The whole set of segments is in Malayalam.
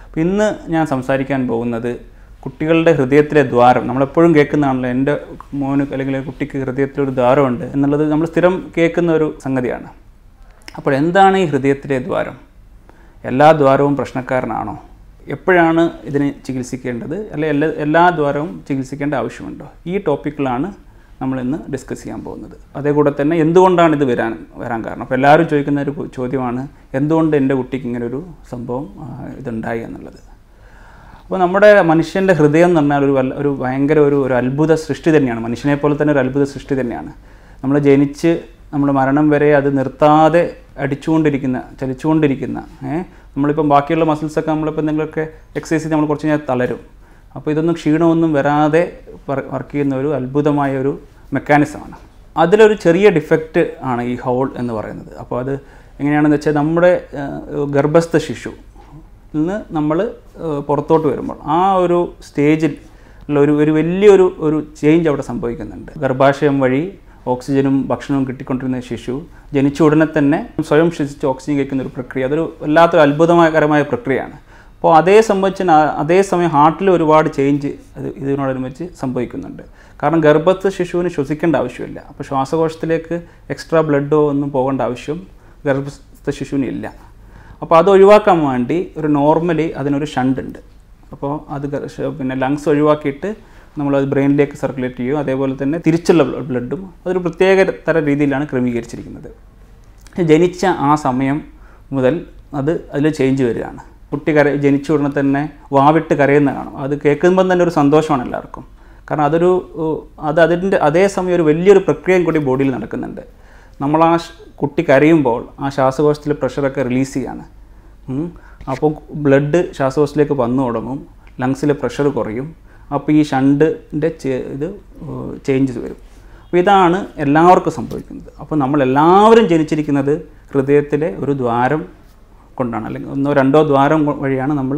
അപ്പോൾ ഇന്ന് ഞാൻ സംസാരിക്കാൻ പോകുന്നത് കുട്ടികളുടെ ഹൃദയത്തിലെ ദ്വാരം നമ്മളെപ്പോഴും കേൾക്കുന്നതാണല്ലോ എൻ്റെ മോന് അല്ലെങ്കിൽ കുട്ടിക്ക് ഹൃദയത്തിലൊരു ദ്വാരമുണ്ട് എന്നുള്ളത് നമ്മൾ സ്ഥിരം കേൾക്കുന്ന ഒരു സംഗതിയാണ് അപ്പോൾ എന്താണ് ഈ ഹൃദയത്തിലെ ദ്വാരം എല്ലാ ദ്വാരവും പ്രശ്നക്കാരനാണോ എപ്പോഴാണ് ഇതിനെ ചികിത്സിക്കേണ്ടത് അല്ലെ എല്ലാ എല്ലാ ദ്വാരവും ചികിത്സിക്കേണ്ട ആവശ്യമുണ്ടോ ഈ ടോപ്പിക്കിലാണ് നമ്മൾ ഇന്ന് ഡിസ്കസ് ചെയ്യാൻ പോകുന്നത് അതേ കൂടെ തന്നെ എന്തുകൊണ്ടാണ് ഇത് വരാൻ വരാൻ കാരണം അപ്പോൾ എല്ലാവരും ചോദിക്കുന്ന ഒരു ചോദ്യമാണ് എന്തുകൊണ്ട് എൻ്റെ കുട്ടിക്ക് ഇങ്ങനെ ഒരു സംഭവം ആ, ഇതുണ്ടായി എന്നുള്ളത് അപ്പോൾ നമ്മുടെ മനുഷ്യൻ്റെ ഹൃദയം എന്ന് പറഞ്ഞാൽ ഒരു വല്ല ഒരു ഭയങ്കര ഒരു ഒരു അത്ഭുത സൃഷ്ടി തന്നെയാണ് മനുഷ്യനെ പോലെ തന്നെ ഒരു അത്ഭുത സൃഷ്ടി തന്നെയാണ് നമ്മൾ ജനിച്ച് നമ്മൾ മരണം വരെ അത് നിർത്താതെ അടിച്ചുകൊണ്ടിരിക്കുന്ന ചലിച്ചുകൊണ്ടിരിക്കുന്ന ഏഹ് നമ്മളിപ്പം ബാക്കിയുള്ള മസിൽസൊക്കെ നമ്മളിപ്പോൾ എന്തെങ്കിലുമൊക്കെ എക്സസൈസ് ചെയ്ത് നമ്മൾ കുറച്ച് കഴിഞ്ഞാൽ തളരും അപ്പോൾ ഇതൊന്നും ക്ഷീണമൊന്നും വരാതെ വർക്ക് ചെയ്യുന്ന ഒരു അത്ഭുതമായ ഒരു മെക്കാനിസമാണ് അതിലൊരു ചെറിയ ഡിഫക്റ്റ് ആണ് ഈ ഹോൾ എന്ന് പറയുന്നത് അപ്പോൾ അത് എങ്ങനെയാണെന്ന് വെച്ചാൽ നമ്മുടെ ഏഹ്, ഗർഭസ്ഥ ശിശു നിന്ന് നമ്മൾ പുറത്തോട്ട് വരുമ്പോൾ ആ ഒരു സ്റ്റേജിൽ ഉള്ള ഒരു ഒരു വലിയൊരു ഒരു ചേഞ്ച് അവിടെ സംഭവിക്കുന്നുണ്ട് ഗർഭാശയം വഴി ഓക്സിജനും ഭക്ഷണവും കിട്ടിക്കൊണ്ടിരുന്ന ശിശു ജനിച്ച ഉടനെ തന്നെ സ്വയം ശ്വസിച്ച് ഓക്സിജൻ കഴിക്കുന്ന ഒരു പ്രക്രിയ അതൊരു വല്ലാത്തൊരു അത്ഭുതകരമായ പ്രക്രിയയാണ് അപ്പോൾ അതേ സംബന്ധിച്ച് ന- അതേസമയം ഹാർട്ടിൽ ഒരുപാട് ചേഞ്ച് അത് ഇതിനോടനുബന്ധിച്ച് സംഭവിക്കുന്നുണ്ട് കാരണം ഗർഭസ്ഥ ശിശുവിന് ശ്വസിക്കേണ്ട ആവശ്യമില്ല അപ്പോൾ ശ്വാസകോശത്തിലേക്ക് എക്സ്ട്രാ ബ്ലഡോ ഒന്നും പോകേണ്ട ആവശ്യം ഗർഭസ്ഥ ശിശുവിന് ഇല്ല അപ്പോൾ അത് ഒഴിവാക്കാൻ വേണ്ടി ഒരു നോർമലി അതിനൊരു ഷണ്ട് ഉണ്ട് അപ്പോൾ അത് ഗ- ഷ- പിന്നെ ലങ്സ് ഒഴിവാക്കിയിട്ട് നമ്മളത് ബ്രെയിനിലേക്ക് സർക്കുലേറ്റ് ചെയ്യും അതേപോലെ തന്നെ തിരിച്ചുള്ള ബ്ലഡും അതൊരു പ്രത്യേക തരം രീതിയിലാണ് ക്രമീകരിച്ചിരിക്കുന്നത് ജനിച്ച ആ സമയം മുതൽ അത് അതിൽ ചേഞ്ച് വരികയാണ് കുട്ടി കര ജനിച്ച ഉടനെ തന്നെ വാവിട്ട് കരയുന്ന കാണും അത് കേൾക്കുമ്പം തന്നെ ഒരു സന്തോഷമാണ് എല്ലാവർക്കും കാരണം അതൊരു ഉ, അത് അതിൻ്റെ അതേ സമയം ഒരു വലിയൊരു പ്രക്രിയയും കൂടി ബോഡിയിൽ നടക്കുന്നുണ്ട് നമ്മൾ ആ ഷ്- കുട്ടി കരയുമ്പോൾ ആ ശ്വാസകോശത്തിലെ പ്രഷറൊക്കെ റിലീസ് ചെയ്യാണ് ഉം. അപ്പോൾ ബ്ലഡ് ശ്വാസകോശത്തിലേക്ക് വന്നു തുടങ്ങും ലങ്സിലെ പ്രഷർ കുറയും അപ്പോൾ ഈ ഷണ്ടിൻ്റെ ഇത് ചേഞ്ചസ് വരും അപ്പോൾ ഇതാണ് എല്ലാവർക്കും സംഭവിക്കുന്നത് അപ്പോൾ നമ്മൾ എല്ലാവരും ജനിച്ചിരിക്കുന്നത് ഹൃദയത്തിലെ ഒരു ദ്വാരം കൊണ്ടാണ് അല്ലെങ്കിൽ ഒന്നോ രണ്ടോ ദ്വാരം കൊ- വഴിയാണ് നമ്മൾ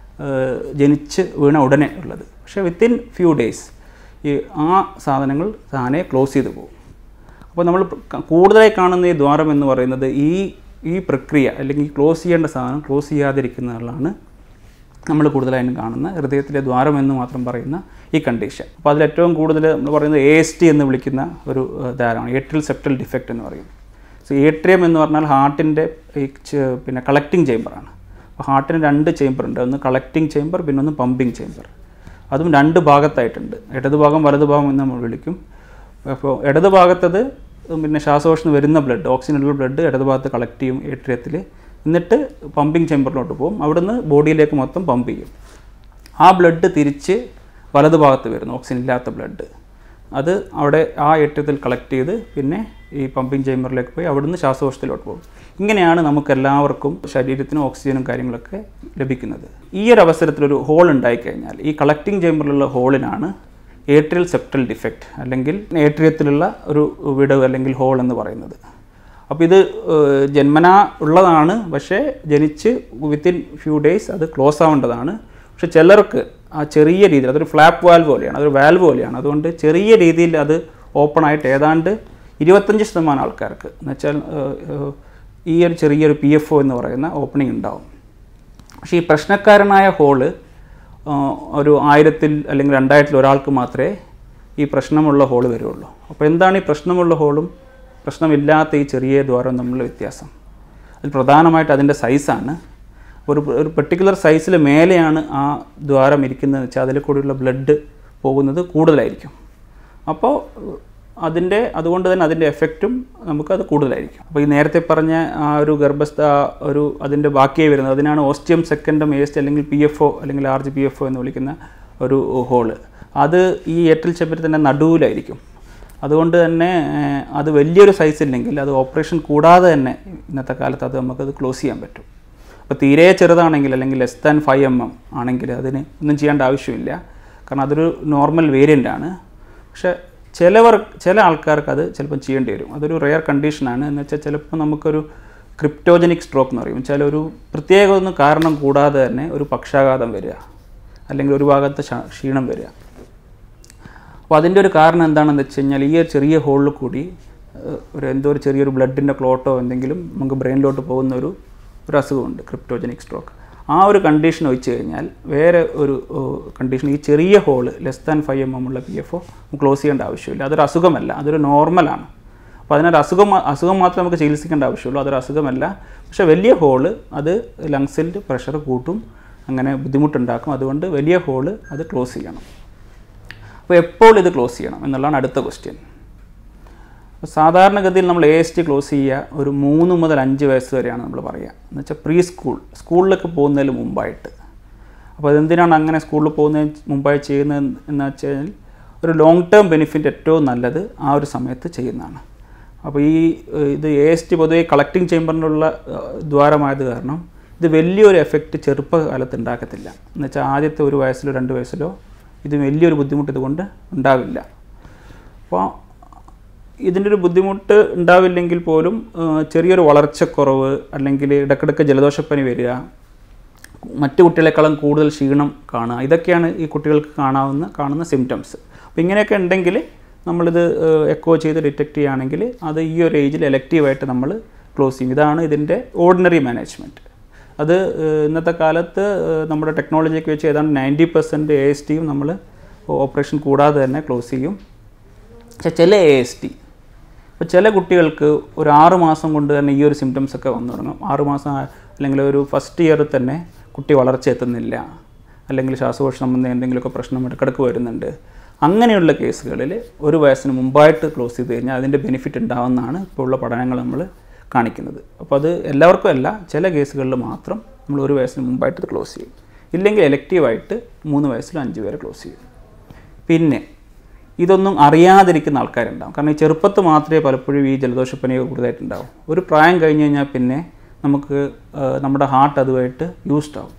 ജനിച്ച് വീണ ഉടനെ ഉള്ളത് പക്ഷേ വിത്തിൻ ഫ്യൂ ഡേയ്സ് ഈ ആ സാധനങ്ങൾ താനെ ക്ലോസ് ചെയ്ത് പോകും അപ്പോൾ നമ്മൾ ക- കൂടുതലായി കാണുന്ന ഈ ദ്വാരം എന്ന് പറയുന്നത് ഈ ഈ പ്രക്രിയ അല്ലെങ്കിൽ ക്ലോസ് ചെയ്യേണ്ട സാധനം ക്ലോസ് ചെയ്യാതിരിക്കുന്നതാണ് നമ്മൾ കൂടുതലായിട്ടും കാണുന്ന ഹൃദയത്തിലെ ദ്വാരം എന്ന് മാത്രം പറയുന്ന ഈ കണ്ടീഷൻ അപ്പോൾ അതിൽ ഏറ്റവും കൂടുതൽ നമ്മൾ പറയുന്നത് എ എസ് ടി എന്ന് വിളിക്കുന്ന ഒരു ഏഹ്, ദ്വാരമാണ് ഏട്രിയൽ സെപ്റ്റൽ ഡിഫക്റ്റ് എന്ന് പറയും സോ ഏട്രിയം എന്ന് പറഞ്ഞാൽ ഹാർട്ടിൻ്റെ ഈ ചെ- പിന്നെ കളക്റ്റിംഗ് ചേമ്പറാണ് അപ്പോൾ ഹാർട്ടിന് രണ്ട് ചേമ്പർ ഉണ്ട് ഒന്ന് കളക്റ്റിംഗ് ചേമ്പർ പിന്നെ ഒന്ന് പമ്പിംഗ് ചേമ്പർ അതും രണ്ട് ഭാഗത്തായിട്ടുണ്ട് ഇടത് ഭാഗം വലത് ഭാഗം എന്ന് നമ്മൾ വിളിക്കും അപ്പോൾ ഇടത് ഭാഗത്തത് പിന്നെ ശ്വാസകോശത്ത് നിന്ന് വരുന്ന ബ്ലഡ് ഓക്സിജനുള്ള ബ്ലഡ് ഇടത് ഭാഗത്ത് കളക്ട് ചെയ്യും ഏട്രിയത്തിൽ എന്നിട്ട് പമ്പിംഗ് ചേമ്പറിലോട്ട് പോകും അവിടുന്ന് ബോഡിയിലേക്ക് മൊത്തം പമ്പ് ചെയ്യും ആ ബ്ലഡ് തിരിച്ച് വലത് ഭാഗത്ത് വരുന്നു ഓക്സിജൻ ഇല്ലാത്ത ബ്ലഡ് അത് അവിടെ ആ ഏട്രിയത്തിൽ കളക്ട് ചെയ്ത് പിന്നെ ഈ പമ്പിംഗ് ചേമ്പറിലേക്ക് പോയി അവിടുന്ന് ശ്വാസകോശത്തിലോട്ട് പോകും ഇങ്ങനെയാണ് നമുക്ക് എല്ലാവർക്കും ശരീരത്തിനും ഓക്സിജനും കാര്യങ്ങളൊക്കെ ലഭിക്കുന്നത് ഈ ഒരു അവസരത്തിലൊരു ഹോൾ ഉണ്ടായിക്കഴിഞ്ഞാൽ ഈ കളക്റ്റിംഗ് ചേമ്പറിലുള്ള ഹോളിനാണ് ഏട്രിയൽ സെപ്റ്റൽ ഡിഫക്റ്റ് അല്ലെങ്കിൽ ഏട്രിയത്തിലുള്ള ഒരു വിടവ് അല്ലെങ്കിൽ ഹോൾ എന്ന് പറയുന്നത് അപ്പോൾ ഇത് ഏഹ്, ജന്മനാ ഉള്ളതാണ് പക്ഷേ ജനിച്ച് വിത്തിൻ ഫ്യൂ ഡേയ്സ് അത് ക്ലോസ് ആവേണ്ടതാണ് പക്ഷെ ചിലർക്ക് ആ ചെറിയ രീതിയിൽ അതൊരു ഫ്ലാപ്പ് വാൽവ് പോലെയാണ് അതൊരു വാൽവ് പോലെയാണ് അതുകൊണ്ട് ചെറിയ രീതിയിൽ അത് ഓപ്പൺ ആയിട്ട് ഏതാണ്ട് ഇരുപത്തഞ്ച് ശതമാനം ആൾക്കാർക്ക് എന്നുവെച്ചാൽ ഏഹ്, ഏഹ്, ഈ ഒരു ചെറിയൊരു പി എഫ് ഒ എന്ന് പറയുന്ന ഓപ്പണിംഗ് ഉണ്ടാവും പക്ഷേ ഈ പ്രശ്നക്കാരനായ ഹോള് ആ, ഒരു ആയിരത്തിൽ അല്ലെങ്കിൽ രണ്ടായിരത്തിൽ ഒരാൾക്ക് മാത്രമേ ഈ പ്രശ്നമുള്ള ഹോള് വരുള്ളൂ അപ്പോൾ എന്താണ് ഈ പ്രശ്നമുള്ള ഹോളും പ്രശ്നമില്ലാത്ത ഈ ചെറിയ ദ്വാരം തമ്മിലുള്ള വ്യത്യാസം അതിൽ പ്രധാനമായിട്ട് അതിൻ്റെ സൈസാണ് ഒരു ഒരു പെർട്ടിക്കുലർ സൈസിൽ മേലെയാണ് ആ ദ്വാരം ഇരിക്കുന്നതെന്ന് വെച്ചാൽ അതിൽ കൂടിയുള്ള ബ്ലഡ് പോകുന്നത് കൂടുതലായിരിക്കും അപ്പോൾ അതിൻ്റെ അതുകൊണ്ട് തന്നെ അതിൻ്റെ എഫക്റ്റും നമുക്കത് കൂടുതലായിരിക്കും അപ്പോൾ ഈ നേരത്തെ പറഞ്ഞ ആ ഒരു ഗർഭസ്ഥ ആ ഒരു അതിൻ്റെ ബാക്കിയായി വരുന്നത് അതിനാണ് ഓസ്റ്റിയം സെക്കൻഡം ഏസ്റ്റ് അല്ലെങ്കിൽ പി എഫ് ഒ അല്ലെങ്കിൽ R G P F O എന്ന് വിളിക്കുന്ന ഒരു ഹോള് അത് ഈ എട്ടിൽ ചെമ്പരത്തിൻ്റെ നടുവിലായിരിക്കും അതുകൊണ്ട് തന്നെ ഏഹ്, അത് വലിയൊരു സൈസ് ഇല്ലെങ്കിൽ അത് ഓപ്പറേഷൻ കൂടാതെ തന്നെ ഇന്നത്തെ കാലത്ത് അത് നമുക്കത് ക്ലോസ് ചെയ്യാൻ പറ്റും അപ്പോൾ തീരെ ചെറുതാണെങ്കിൽ അല്ലെങ്കിൽ less than five M M ആണെങ്കിൽ അതിന് ഒന്നും ചെയ്യേണ്ട ആവശ്യമില്ല കാരണം അതൊരു നോർമൽ വേരിയൻ്റ് ആണ് പക്ഷേ ചിലവർ ചില ആൾക്കാർക്ക് അത് ചിലപ്പം ചെയ്യേണ്ടി വരും അതൊരു റെയർ കണ്ടീഷനാണ് എന്ന് വെച്ചാൽ ചിലപ്പോൾ നമുക്കൊരു ക്രിപ്റ്റോജനിക് സ്ട്രോക്ക് എന്ന് പറയും വെച്ചാൽ ഒരു പ്രത്യേക ഒന്നും കാരണം കൂടാതെ തന്നെ ഒരു പക്ഷാഘാതം വരിക അല്ലെങ്കിൽ ഒരു ഭാഗത്ത് ക്ഷ- ക്ഷീണം വരിക അപ്പോൾ അതിൻ്റെ ഒരു കാരണം എന്താണെന്ന് വെച്ച് കഴിഞ്ഞാൽ ഈ ഒരു ചെറിയ ഹോളിൽ കൂടി ഏഹ്, ഒരു എന്തോ ഒരു ചെറിയൊരു ബ്ലഡിൻ്റെ ക്ലോട്ടോ എന്തെങ്കിലും നമുക്ക് ബ്രെയിനിലോട്ട് പോകുന്ന ഒരു ഒരു അസുഖമുണ്ട് ക്രിപ്റ്റോജനിക് സ്ട്രോക്ക് ആ ഒരു കണ്ടീഷൻ ഒഴിച്ച് കഴിഞ്ഞാൽ വേറെ ഒരു കണ്ടീഷൻ ഈ ചെറിയ hole less than five M M ഉള്ള പി എഫ് ഒ ക്ലോസ് ചെയ്യേണ്ട ആവശ്യമില്ല അതൊരു അസുഖമല്ല അതൊരു നോർമലാണ് അപ്പോൾ അതിനൊരു അസുഖം മാ- അസുഖം മാത്രമേ നമുക്ക് ചികിത്സിക്കേണ്ട ആവശ്യമുള്ളൂ അതൊരു അസുഖമല്ല പക്ഷേ വലിയ ഹോള് അത് ലങ്സിൽ പ്രഷർ കൂട്ടും അങ്ങനെ ബുദ്ധിമുട്ടുണ്ടാക്കും അതുകൊണ്ട് വലിയ ഹോള് അത് ക്ലോസ് ചെയ്യണം അപ്പോൾ എപ്പോൾ ഇത് ക്ലോസ് ചെയ്യണം എന്നുള്ളതാണ് അടുത്ത ക്വസ്റ്റ്യൻ അപ്പോൾ സാധാരണഗതിയിൽ നമ്മൾ എ എസ് ടി ക്ലോസ് ചെയ്യുക ഒരു മൂന്ന് മുതൽ അഞ്ച് വയസ്സ് വരെയാണ് നമ്മൾ പറയുക എന്ന് വെച്ചാൽ പ്രീ സ്കൂൾ സ്കൂളിലൊക്കെ പോകുന്നതിന് മുമ്പായിട്ട് അപ്പോൾ അതെന്തിനാണ് അങ്ങനെ സ്കൂളിൽ പോകുന്നതിന് മുമ്പായി ചെയ്യുന്നത് എന്ന് വെച്ചാൽ ഒരു ലോങ് ടേം ബെനിഫിറ്റ് ഏറ്റവും നല്ലത് ആ ഒരു സമയത്ത് ചെയ്യുന്നതാണ് അപ്പോൾ ഈ ഏഹ്, ഇത് എ എസ് ടി പൊതുവെ കളക്ടിങ് ചേമ്പറിനുള്ള ഏഹ്, ദ്വാരമായത് കാരണം ഇത് വലിയൊരു എഫക്റ്റ് ചെറുപ്പകാലത്ത് ഉണ്ടാക്കത്തില്ല എന്ന് വെച്ചാൽ ആദ്യത്തെ ഒരു വയസ്സിലോ രണ്ട് വയസ്സിലോ ഇത് വലിയൊരു ബുദ്ധിമുട്ട് ഇതുകൊണ്ട് ഉണ്ടാവില്ല അപ്പോൾ ഇതിൻ്റെ ഒരു ബുദ്ധിമുട്ട് ഉണ്ടാവില്ലെങ്കിൽ പോലും ആ, ചെറിയൊരു വളർച്ചക്കുറവ് അല്ലെങ്കിൽ ഇടയ്ക്കിടയ്ക്ക് ജലദോഷപ്പനി വരിക മറ്റു കുട്ടികളെക്കാളും കൂടുതൽ ക്ഷീണം കാണുക ഇതൊക്കെയാണ് ഈ കുട്ടികൾക്ക് കാണാവുന്ന കാണുന്ന സിംറ്റംസ് അപ്പോൾ ഇങ്ങനെയൊക്കെ ഉണ്ടെങ്കിൽ നമ്മളിത് എക്കോ ചെയ്ത് ഡിറ്റക്റ്റ് ചെയ്യുകയാണെങ്കിൽ അത് ഈ ഒരു ഏജിൽ എലക്റ്റീവായിട്ട് നമ്മൾ ക്ലോസ് ചെയ്യും ഇതാണ് ഇതിൻ്റെ ഓർഡിനറി മാനേജ്മെൻറ്റ് അത് ഏഹ്, ഇന്നത്തെ കാലത്ത് ഏഹ്, നമ്മുടെ ടെക്നോളജിയൊക്കെ വെച്ച് ഏതാണ്ട് നയൻറ്റി പെർസെൻറ്റ് എ എസ് ടിയും നമ്മൾ ഓപ്പറേഷൻ കൂടാതെ തന്നെ ക്ലോസ് ചെയ്യും പക്ഷേ ചില എ എസ് ടി ഇപ്പോൾ ചില കുട്ടികൾക്ക് ഒരു ആറ് മാസം കൊണ്ട് തന്നെ ഈ ഒരു സിംറ്റംസ് ഒക്കെ വന്നു തുടങ്ങും ആറ് മാസം ആ- അല്ലെങ്കിൽ ഒരു ഫസ്റ്റ് ഇയറിൽ തന്നെ കുട്ടി വളർച്ച എത്തുന്നില്ല അല്ലെങ്കിൽ ശ്വാസകോശ സംബന്ധം എന്തെങ്കിലുമൊക്കെ പ്രശ്നം ഇടക്കിടക്ക് വരുന്നുണ്ട് അങ്ങനെയുള്ള കേസുകളിൽ ഒരു വയസ്സിന് മുമ്പായിട്ട് ക്ലോസ് ചെയ്ത് കഴിഞ്ഞാൽ അതിൻ്റെ ബെനിഫിറ്റ് ഉണ്ടാവുമെന്നാണ് ഇപ്പോൾ ഉള്ള പഠനങ്ങൾ നമ്മൾ കാണിക്കുന്നത് അപ്പോൾ അത് എല്ലാവർക്കും അല്ല ചില കേസുകളിൽ മാത്രം നമ്മൾ ഒരു വയസ്സിന് മുമ്പായിട്ട് ഇത് ക്ലോസ് ചെയ്യും ഇല്ലെങ്കിൽ എലക്റ്റീവായിട്ട് മൂന്ന് വയസ്സിലും അഞ്ച് വരെ ക്ലോസ് ചെയ്യും പിന്നെ ഇതൊന്നും അറിയാതിരിക്കുന്ന ആൾക്കാരുണ്ടാവും കാരണം ഈ ചെറുപ്പത്ത് മാത്രമേ പലപ്പോഴും ഈ ജലദോഷപ്പനിയൊക്കെ കൂടുതലായിട്ടുണ്ടാവും ഒരു പ്രായം കഴിഞ്ഞ് കഴിഞ്ഞാൽ പിന്നെ നമുക്ക് ആ, നമ്മുടെ ഹാർട്ട് അതുമായിട്ട് യൂസ്ഡ് ആവും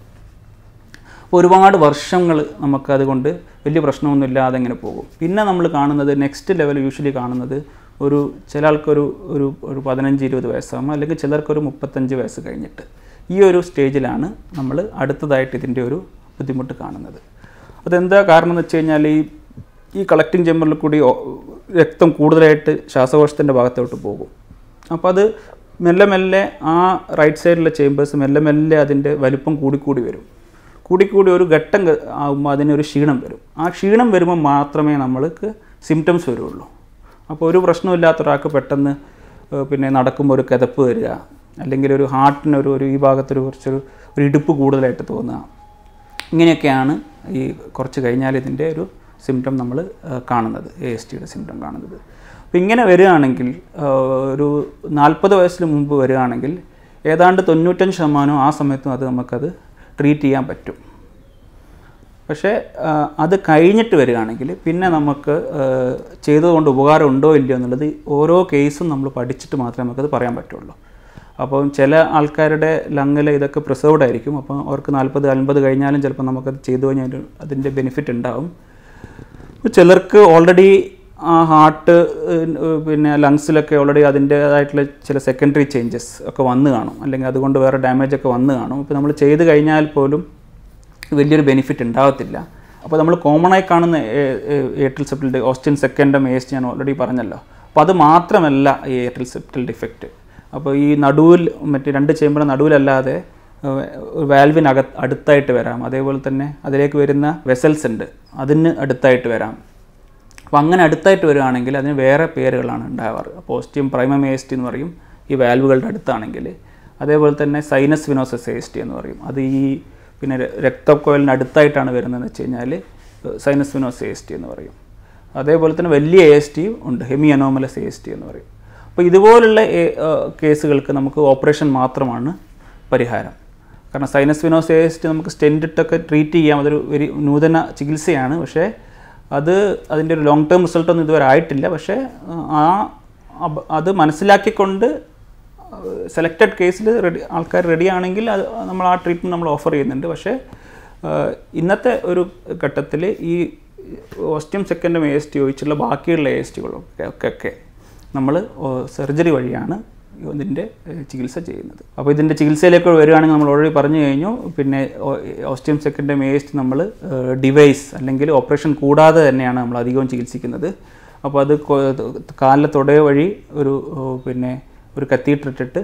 അപ്പോൾ ഒരുപാട് വർഷങ്ങൾ നമുക്ക് അതുകൊണ്ട് വലിയ പ്രശ്നമൊന്നും ഇല്ലാതെ ഇങ്ങനെ പോകും പിന്നെ നമ്മൾ കാണുന്നത് നെക്സ്റ്റ് ലെവൽ യൂഷ്വലി കാണുന്നത് ഒരു ചില ആൾക്കൊരു ഒരു ഒരു പതിനഞ്ച് ഇരുപത് വയസ്സാകുമ്പോൾ അല്ലെങ്കിൽ ചിലർക്കൊരു മുപ്പത്തഞ്ച് വയസ്സ് കഴിഞ്ഞിട്ട് ഈ ഒരു സ്റ്റേജിലാണ് നമ്മൾ അടുത്തതായിട്ട് ഇതിൻ്റെ ഒരു ബുദ്ധിമുട്ട് കാണുന്നത് അതെന്താ കാരണം എന്ന് വെച്ച് കഴിഞ്ഞാൽ ഈ ഈ കളക്ടിങ് ചേമ്പറിൽ കൂടി ഓ- രക്തം കൂടുതലായിട്ട് ശ്വാസകോശത്തിൻ്റെ ഭാഗത്തോട്ട് പോകും അപ്പോൾ അത് മെല്ലെ മെല്ലെ ആ റൈറ്റ് സൈഡിലെ ചേമ്പേഴ്സ് മെല്ലെ മെല്ലെ അതിൻ്റെ വലിപ്പം കൂടിക്കൂടി വരും കൂടിക്കൂടി ഒരു ഘട്ടം ക- ആകുമ്പോൾ അതിനൊരു ക്ഷീണം വരും ആ ക്ഷീണം വരുമ്പോൾ മാത്രമേ നമ്മൾക്ക് സിംറ്റംസ് വരുള്ളൂ അപ്പോൾ ഒരു പ്രശ്നമില്ലാത്ത ഒരാൾക്ക് പെട്ടെന്ന് ഏഹ്, പിന്നെ നടക്കുമ്പോൾ ഒരു കിതപ്പ് വരിക അല്ലെങ്കിൽ ഒരു ഹാർട്ടിനൊരു ഒരു ഈ ഭാഗത്തൊരു കുറച്ചൊരു ഒരു ഇടുപ്പ് കൂടുതലായിട്ട് തോന്നുക ഇങ്ങനെയൊക്കെയാണ് ഈ കുറച്ച് കഴിഞ്ഞാൽ ഇതിൻ്റെ ഒരു സിംറ്റം നമ്മൾ കാണുന്നത് എ എസ് ടിയുടെ സിംറ്റം കാണുന്നത് അപ്പോൾ ഇങ്ങനെ വരികയാണെങ്കിൽ ആ, ഒരു നാൽപ്പത് വയസ്സിന് മുമ്പ് വരികയാണെങ്കിൽ ഏതാണ്ട് തൊണ്ണൂറ്റഞ്ച് ശതമാനം ആ സമയത്തും അത് നമുക്കത് ട്രീറ്റ് ചെയ്യാൻ പറ്റും പക്ഷേ ആ, അത് കഴിഞ്ഞിട്ട് വരികയാണെങ്കിൽ പിന്നെ നമുക്ക് ആ, ചെയ്തതുകൊണ്ട് ഉപകാരം ഉണ്ടോ ഇല്ലയോ എന്നുള്ളത് ഓരോ കേസും നമ്മൾ പഠിച്ചിട്ട് മാത്രമേ നമുക്കത് പറയാൻ പറ്റുള്ളൂ അപ്പം ചില ആൾക്കാരുടെ ലങ്ങിൽ ഇതൊക്കെ പ്രിസർവ്ഡ് ആയിരിക്കും അപ്പം അവർക്ക് നാൽപ്പത് അൻപത് കഴിഞ്ഞാലും ചിലപ്പോൾ നമുക്കത് ചെയ്തു കഴിഞ്ഞാൽ അതിൻ്റെ ബെനിഫിറ്റ് ഉണ്ടാവും ഇപ്പൊ ചിലർക്ക് ഓൾറെഡി ആ ഹാർട്ട് പിന്നെ ലങ്സിലൊക്കെ ഓൾറെഡി അതിൻ്റേതായിട്ടുള്ള ചില സെക്കൻഡറി ചേഞ്ചസ് ഒക്കെ വന്ന് കാണും അല്ലെങ്കിൽ അതുകൊണ്ട് വേറെ ഡാമേജ് ഒക്കെ വന്ന് കാണും ഇപ്പോൾ നമ്മൾ ചെയ്ത് കഴിഞ്ഞാൽ പോലും വലിയൊരു ബെനിഫിറ്റ് ഉണ്ടാകത്തില്ല അപ്പോൾ നമ്മൾ കോമൺ ആയി കാണുന്ന എയർടെൽ സെപ്റ്റൽ ഓസ്റ്റിൻ സെക്കൻഡും ഏസ്റ്റ് ഞാൻ ഓൾറെഡി പറഞ്ഞല്ലോ അപ്പോൾ അത് മാത്രമല്ല ഈ എയർടെൽ സെപ്റ്റൽ ഡിഫക്റ്റ് അപ്പോൾ ഈ നടുവിൽ മറ്റേ രണ്ട് ചേമ്പർ നടുവിലല്ലാതെ വാൽവിനക അടുത്തായിട്ട് വരാം അതേപോലെ തന്നെ അതിലേക്ക് വരുന്ന വെസൽസ് ഉണ്ട് അതിന് അടുത്തായിട്ട് വരാം അപ്പോൾ അങ്ങനെ അടുത്തായിട്ട് വരികയാണെങ്കിൽ അതിന് വേറെ പേരുകളാണ് ഉണ്ടാവാറ് പോസ്റ്റിയം പ്രൈമം എസ് ടി എന്ന് പറയും ഈ വാൽവുകളുടെ അടുത്താണെങ്കിൽ അതേപോലെ തന്നെ സൈനസ് വിനോസസ് എസ് ടി എന്ന് പറയും അത് ഈ പിന്നെ ര- രക്തക്കോയലിന് അടുത്തായിട്ടാണ് വരുന്നതെന്ന് വെച്ച് കഴിഞ്ഞാൽ സൈനസ് വിനോസ് എസ് ടി എന്ന് പറയും അതേപോലെ തന്നെ വലിയ എസ് ടിയും ഉണ്ട് ഹെമി അനോമലസ് എസ് ടി എന്ന് പറയും അപ്പോൾ ഇതുപോലുള്ള ഏ- ആ, കേസുകൾക്ക് നമുക്ക് ഓപ്പറേഷൻ മാത്രമാണ് പരിഹാരം കാരണം സൈനസ് വിനോസ് എസ് ടി നമുക്ക് സ്റ്റെൻഡ് ഇട്ടൊക്കെ ട്രീറ്റ് ചെയ്യാം അതൊരു ഒരു നൂതന ചികിത്സയാണ് പക്ഷേ അത് അതിൻ്റെ ഒരു ലോങ് ടേം റിസൾട്ടൊന്നും ഇതുവരെ ആയിട്ടില്ല പക്ഷേ ആ അബ- അത് മനസ്സിലാക്കിക്കൊണ്ട് സെലക്റ്റഡ് കേസിൽ റെഡി ആൾക്കാർ റെഡി ആണെങ്കിൽ അത് നമ്മൾ ആ ട്രീറ്റ്മെൻറ്റ് നമ്മൾ ഓഫർ ചെയ്യുന്നുണ്ട് പക്ഷേ ആ, ഇന്നത്തെ ഒരു ഘട്ടത്തിൽ ഈ ostium secundum A S T ഒഴിച്ചുള്ള ബാക്കിയുള്ള എ എസ് ടികളൊക്കെ ഒക്കെ ഒക്കെ നമ്മൾ സർജറി വഴിയാണ് ഇതിൻ്റെ ഏഹ്, ചികിത്സ ചെയ്യുന്നത് അപ്പോൾ ഇതിൻ്റെ ചികിത്സയിലേക്ക് വരികയാണെങ്കിൽ നമ്മൾ ഓൾറെഡി പറഞ്ഞു കഴിഞ്ഞു പിന്നെ ostium secundum A S D നമ്മൾ ഡിവൈസ് അല്ലെങ്കിൽ ഓപ്പറേഷൻ കൂടാതെ തന്നെയാണ് നമ്മൾ അധികവും ചികിത്സിക്കുന്നത് അപ്പോൾ അത് കൊ- കാലിലെ തുടയ വഴി ഒരു ഓ, പിന്നെ ഒരു കത്തീറ്റർ ഇട്ടിട്ട്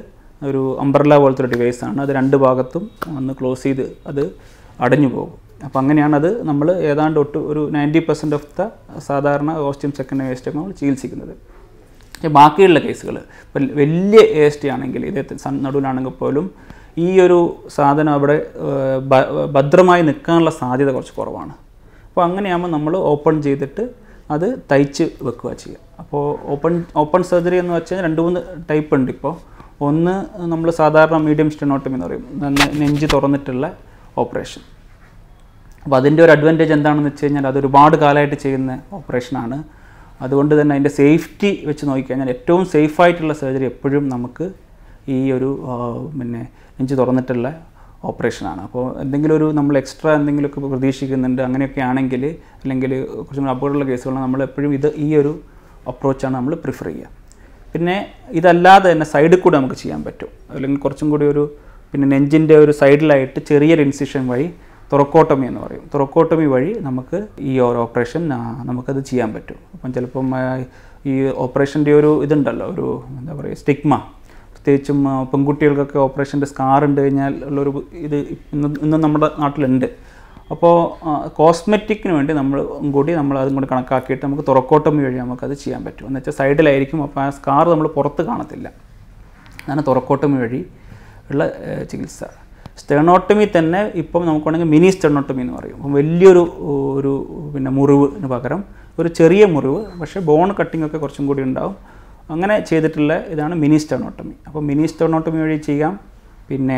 ഒരു അംബ്രല്ല പോലത്തെ ഒരു ഡിവൈസാണ് അത് രണ്ട് ഭാഗത്തും ഒന്ന് ക്ലോസ് ചെയ്ത് അത് അടഞ്ഞു പോകും അപ്പോൾ അങ്ങനെയാണ് അത് നമ്മൾ ഏതാണ്ട് ഒട്ട് ഒരു നയൻറ്റി പെർസെൻറ്റ് ഓഫ് ദ സാധാരണ ഓസ്റ്റിയം സെക്കൻഡ് വേസ്റ്റൊക്കെ നമ്മൾ ചികിത്സിക്കുന്നത് പക്ഷേ ബാക്കിയുള്ള കേസുകൾ ഇപ്പം വലിയ എ എസ് ടി ആണെങ്കിൽ ഇതേ സൺ നടുവിലാണെങ്കിൽ പോലും ഈ ഒരു സാധനം അവിടെ ഏഹ്, ഭ- ഭദ്രമായി നിൽക്കാനുള്ള സാധ്യത കുറച്ച് കുറവാണ് അപ്പോൾ അങ്ങനെയാകുമ്പോൾ നമ്മൾ ഓപ്പൺ ചെയ്തിട്ട് അത് തയ്ച്ച് വെക്കുക ചെയ്യുക അപ്പോൾ ഓപ്പൺ ഓപ്പൺ സർജറി എന്ന് വെച്ചാൽ രണ്ട് മൂന്ന് ടൈപ്പ് ഉണ്ട് ഇപ്പോൾ ഒന്ന് നമ്മൾ സാധാരണ മീഡിയം സ്റ്റെനോട്ടമി എന്ന് പറയും നെ- നെഞ്ച് തുറന്നിട്ടുള്ള ഓപ്പറേഷൻ അപ്പോൾ അതിൻ്റെ ഒരു അഡ്വാൻറ്റേജ് എന്താണെന്ന് വെച്ച് കഴിഞ്ഞാൽ അത് ഒരുപാട് കാലമായിട്ട് ചെയ്യുന്ന ഓപ്പറേഷനാണ് അതുകൊണ്ട് തന്നെ അതിൻ്റെ സേഫ്റ്റി വെച്ച് നോക്കിക്കഴിഞ്ഞാൽ ഏറ്റവും സേഫായിട്ടുള്ള സർജറി എപ്പോഴും നമുക്ക് ഈ ഒരു ആ, പിന്നെ നെഞ്ച് തുറന്നിട്ടുള്ള ഓപ്പറേഷനാണ് അപ്പോൾ എന്തെങ്കിലും ഒരു നമ്മൾ എക്സ്ട്രാ എന്തെങ്കിലുമൊക്കെ പ്രതീക്ഷിക്കുന്നുണ്ട് അങ്ങനെയൊക്കെ ആണെങ്കിൽ അല്ലെങ്കിൽ കുറച്ചും കൂടി അപകടമുള്ള കേസുകൾ നമ്മൾ എപ്പോഴും ഇത് ഈ ഒരു അപ്രോച്ചാണ് നമ്മൾ പ്രിഫർ ചെയ്യുക പിന്നെ ഇതല്ലാതെ തന്നെ സൈഡിൽ കൂടെ നമുക്ക് ചെയ്യാൻ പറ്റും അല്ലെങ്കിൽ കുറച്ചും കൂടി ഒരു പിന്നെ നെഞ്ചിൻ്റെ ഒരു സൈഡിലായിട്ട് ചെറിയൊരു ഇൻസിഷൻ വഴി തുറക്കോട്ടമി എന്ന് പറയും തുറക്കോട്ടമി വഴി നമുക്ക് ഈ ഒരു ഓപ്പറേഷൻ ആ, നമുക്കത് ചെയ്യാൻ പറ്റും അപ്പം ചിലപ്പം ആ, ഈ ഓപ്പറേഷൻ്റെ ഒരു ഇതുണ്ടല്ലോ ഒരു എന്താ പറയുക സ്റ്റിഗ്മ പ്രത്യേകിച്ചും ആ, പെൺകുട്ടികൾക്കൊക്കെ ഓപ്പറേഷൻ്റെ സ്കാർ ഉണ്ട് കഴിഞ്ഞാൽ ഉള്ളൊരു ഇത് ഇന്ന് ഇന്നും നമ്മുടെ നാട്ടിലുണ്ട് അപ്പോൾ കോസ്മെറ്റിക്കിന് വേണ്ടി നമ്മൾ കൂടി നമ്മൾ അതും കൂടി കണക്കാക്കിയിട്ട് നമുക്ക് തുറക്കോട്ടമി വഴി നമുക്കത് ചെയ്യാൻ പറ്റും എന്ന് വെച്ചാൽ സൈഡിലായിരിക്കും അപ്പോൾ ആ സ്കാർ നമ്മൾ പുറത്ത് കാണത്തില്ല അതാണ് തുറക്കോട്ടമി വഴി ഉള്ള ഏഹ്, ചികിത്സ സ്റ്റെർണോട്ടമി തന്നെ ഇപ്പം നമുക്ക് വേണമെങ്കിൽ മിനി സ്റ്റെർണോട്ടമി എന്ന് പറയും അപ്പം വലിയൊരു ഒരു പിന്നെ മുറിവിന് പകരം ഒരു ചെറിയ മുറിവ് പക്ഷേ ബോൺ കട്ടിംഗ് ഒക്കെ കുറച്ചും കൂടി ഉണ്ടാവും അങ്ങനെ ചെയ്തിട്ടുള്ള ഇതാണ് മിനി സ്റ്റെർണോട്ടമി അപ്പോൾ മിനി സ്റ്റെർണോട്ടമി വഴി ചെയ്യാം പിന്നെ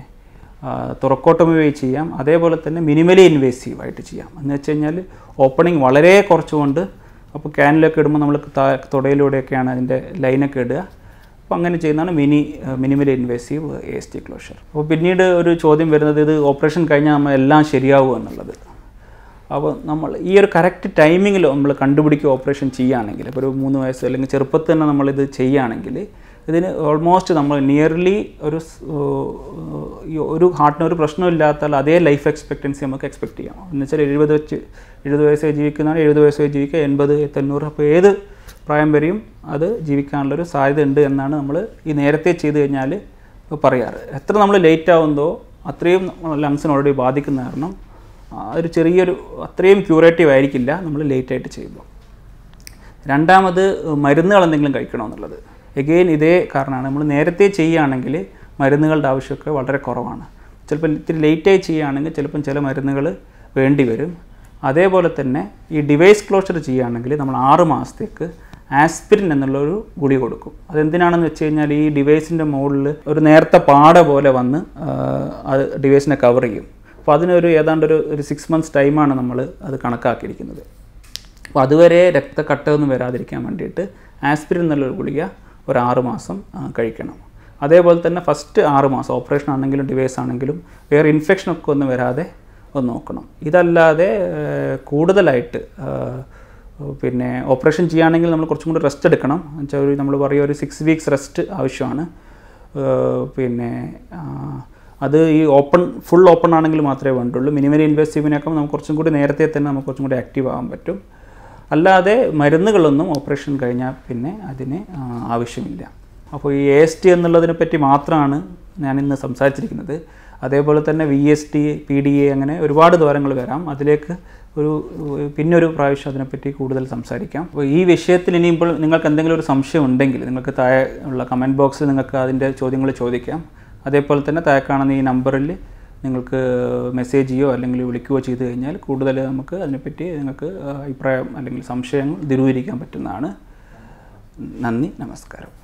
ആ, തുറക്കോട്ടമി വഴി ചെയ്യാം അതേപോലെ തന്നെ മിനിമലി ഇൻവേസീവ് ആയിട്ട് ചെയ്യാം എന്ന് വെച്ച് കഴിഞ്ഞാൽ ഓപ്പണിംഗ് വളരെ കുറച്ചുകൊണ്ട് അപ്പോൾ ക്യാനിലൊക്കെ ഇടുമ്പോൾ നമ്മൾ താ- തുടയിലൂടെയൊക്കെയാണ് അതിൻ്റെ ലൈനൊക്കെ ഇടുക അപ്പോൾ അങ്ങനെ ചെയ്യുന്നതാണ് mini minimally invasive A S D closure അപ്പോൾ പിന്നീട് ഒരു ചോദ്യം വരുന്നത് ഇത് ഓപ്പറേഷൻ കഴിഞ്ഞാൽ നമ്മൾ എല്ലാം ശരിയാവുമോ എന്നുള്ളത് അപ്പോൾ നമ്മൾ ഈ ഒരു കറക്റ്റ് ടൈമിങ്ങിൽ നമ്മൾ കണ്ടുപിടിക്കുക ഓപ്പറേഷൻ ചെയ്യുകയാണെങ്കിൽ ഇപ്പോൾ ഒരു മൂന്ന് വയസ്സ് അല്ലെങ്കിൽ ചെറുപ്പത്തിൽ തന്നെ നമ്മളിത് ചെയ്യുകയാണെങ്കിൽ ഇതിന് ഓൾമോസ്റ്റ് നമ്മൾ നിയർലി ഒരു സ്- ഏഹ് ഈ ഒരു ഹാർട്ടിന് ഒരു പ്രശ്നമില്ലാത്താൽ അതേ ലൈഫ് എക്സ്പെക്റ്റൻസി നമുക്ക് എക്സ്പെക്ട് ചെയ്യാം എന്ന് വെച്ചാൽ എഴുപത് വെച്ച് എഴുപത് വയസ്സ് വരെ ജീവിക്കുന്നതാണ് എഴുപത് വയസ്സ് വരെ ജീവിക്കുക എൺപത് തൊണ്ണൂറ് അപ്പോൾ ഏത് പ്രായം വരെയും അത് ജീവിക്കാനുള്ളൊരു സാധ്യത ഉണ്ട് എന്നാണ് നമ്മൾ ഈ നേരത്തെ ചെയ്ത് കഴിഞ്ഞാൽ പറയാറ് എത്ര നമ്മൾ ലേറ്റ് ആവുന്നതോ അത്രയും ലങ്സിന് ഓൾറെഡി ബാധിക്കുന്ന കാരണം ആ ഒരു ചെറിയൊരു അത്രയും ക്യൂറേറ്റീവ് ആയിരിക്കില്ല നമ്മൾ ലേറ്റായിട്ട് ചെയ്യുമ്പോൾ രണ്ടാമത് മരുന്നുകൾ എന്തെങ്കിലും കഴിക്കണമെന്നുള്ളത് എഗെയിൻ ഇതേ കാരണമാണ് നമ്മൾ നേരത്തെ ചെയ്യുകയാണെങ്കിൽ മരുന്നുകളുടെ ആവശ്യമൊക്കെ വളരെ കുറവാണ് ചിലപ്പോൾ ഇത്തിരി ലേറ്റായി ചെയ്യുകയാണെങ്കിൽ ചിലപ്പം ചില മരുന്നുകൾ വേണ്ടി വരും അതേപോലെ തന്നെ ഈ ഡിവൈസ് ക്ലോഷർ ചെയ്യുകയാണെങ്കിൽ നമ്മൾ ആറ് മാസത്തേക്ക് ആസ്പിരിൻ എന്നുള്ളൊരു ഗുളി കൊടുക്കും അതെന്തിനാണെന്ന് വെച്ച് കഴിഞ്ഞാൽ ഈ ഡിവൈസിൻ്റെ മുകളിൽ ഒരു നേർത്ത പാട പോലെ വന്ന് ആ, അത് ഡിവൈസിനെ കവർ ചെയ്യും അപ്പോൾ അതിനൊരു ഏതാണ്ട് ഒരു ഒരു സിക്സ് മന്ത്സ് ടൈമാണ് നമ്മൾ അത് കണക്കാക്കിയിരിക്കുന്നത് അപ്പോൾ അതുവരെ രക്തക്കട്ടൊന്നും വരാതിരിക്കാൻ വേണ്ടിയിട്ട് ആസ്പിരിൻ എന്നുള്ളൊരു ഗുളിക ഒരു ആറ് മാസം ആ, കഴിക്കണം അതേപോലെ തന്നെ ഫസ്റ്റ് ആറ് മാസം ഓപ്പറേഷൻ ആണെങ്കിലും ഡിവൈസ് ആണെങ്കിലും വേറെ ഇൻഫെക്ഷനൊക്കെ ഒന്നും വരാതെ ഒന്ന് നോക്കണം ഇതല്ലാതെ ഏഹ്, കൂടുതലായിട്ട് ഏഹ്, പിന്നെ ഓപ്പറേഷൻ ചെയ്യുകയാണെങ്കിൽ നമ്മൾ കുറച്ചും കൂടി റെസ്റ്റ് എടുക്കണം എന്നുവെച്ചാൽ ഒരു നമ്മൾ പറയുക ഒരു സിക്സ് വീക്സ് റെസ്റ്റ് ആവശ്യമാണ് ഏഹ്, പിന്നെ ആ, അത് ഈ ഓപ്പൺ ഫുൾ ഓപ്പൺ ആണെങ്കിൽ മാത്രമേ വേണ്ടുള്ളൂ മിനിമൽ ഇൻവെസ്റ്റീവിനൊക്കെ നമുക്ക് കുറച്ചും കൂടി നേരത്തെ തന്നെ നമുക്ക് കുറച്ചും കൂടി ആക്റ്റീവ് ആകാൻ പറ്റും അല്ലാതെ മരുന്നുകളൊന്നും ഓപ്പറേഷൻ കഴിഞ്ഞാൽ പിന്നെ അതിന് ആ, ആവശ്യമില്ല അപ്പോൾ ഈ എ എസ് ടി എന്നുള്ളതിനെ പറ്റി മാത്രമാണ് ഞാനിന്ന് സംസാരിച്ചിരിക്കുന്നത് അതേപോലെ തന്നെ V S D P D A അങ്ങനെ ഒരുപാട് ദ്വാരങ്ങൾ വരാം അതിലേക്ക് ഒരു പിന്നൊരു പ്രാവശ്യം അതിനെപ്പറ്റി കൂടുതൽ സംസാരിക്കാം അപ്പോൾ ഈ വിഷയത്തിൽ ഇനിയിപ്പോൾ നിങ്ങൾക്ക് എന്തെങ്കിലും ഒരു സംശയം ഉണ്ടെങ്കിൽ നിങ്ങൾക്ക് താഴെ ഉള്ള കമൻറ്റ് ബോക്സിൽ നിങ്ങൾക്ക് അതിൻ്റെ ചോദ്യങ്ങൾ ചോദിക്കാം അതേപോലെ തന്നെ താഴെ കാണുന്ന ഈ നമ്പറിൽ നിങ്ങൾക്ക് മെസ്സേജ് ചെയ്യുകയോ അല്ലെങ്കിൽ വിളിക്കുകയോ ചെയ്തു കഴിഞ്ഞാൽ കൂടുതൽ നമുക്ക് അതിനെപ്പറ്റി നിങ്ങൾക്ക് അഭിപ്രായം അല്ലെങ്കിൽ സംശയങ്ങൾ ദൂരീകരിക്കാൻ പറ്റുന്നതാണ് നന്ദി നമസ്കാരം